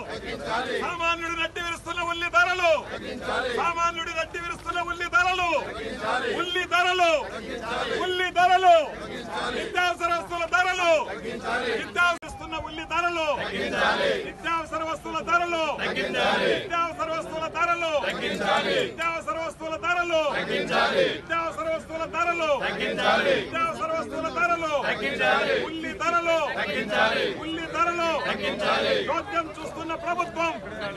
సామాన్యుడి నడ్డి విరుస్తున్న ఉల్లి ధరలు సామాన్యుడి నడ్డి విరుస్తున్న ఉల్లి ధరలు ఉల్లి ధరలు ఉల్లి ధరలు నిత్యావసర వస్తువుల ధరలు నిత్యావసరస్తున్న ఉల్లి ధరలు నిత్యావసర వస్తువుల ధరలు నిత్యావసర వస్తువుల ధరలు నిత్యావసర వస్తువుల ధరలు నిత్యావసర వస్తువుల ధరలు నిత్యావసర వస్తువుల ధరలు ఉల్లి ధరలు ఉల్లి ధరలు యోగ్యం చూస్తున్న ప్రభుత్వం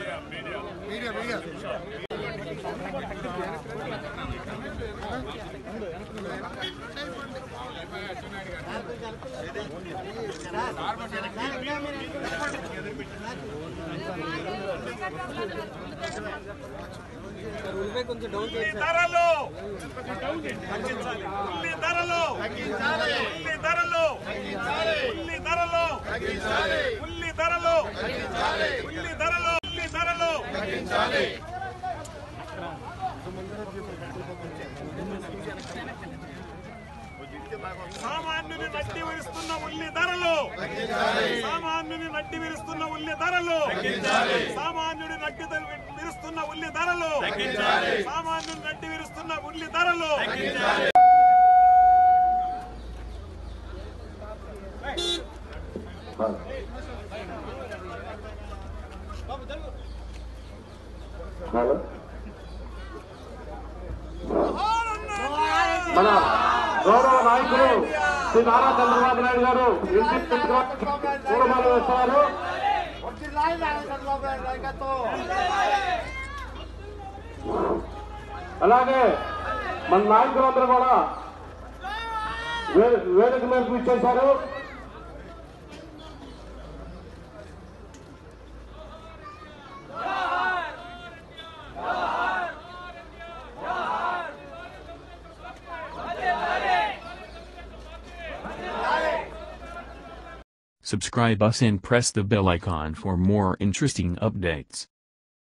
ఉల్లి ధరలు తగ్గించాలి ఉల్లి ధరలు ఉల్లి ధరలు ఉల్లి ధరలు ఉల్లి ధరలు ఉల్లి ధరలు ఉల్లి ధరలు సామాన్యుని నడ్డి విరుస్తున్న ఉల్లి ధరలు సామాన్యుని నడ్డి విరుస్తున్న ఉల్లి ధరలు సామాన్యుడి నడ్డి ధర- విరుస్తున్న ఉల్లి ధరలు సామాన్యుని నడ్డి విరుస్తున్న ఉల్లి ధరలు హలో మన గౌరవ నాయకులు శ్రీ నారా చంద్రబాబు నాయుడు గారు ఇంటి పూలమాల వేస్తున్నారు అలాగే మన నాయకులందరూ కూడా వే- వేదిక మీదకు ఇచ్చేశారు Subscribe us and press the bell icon for more interesting updates.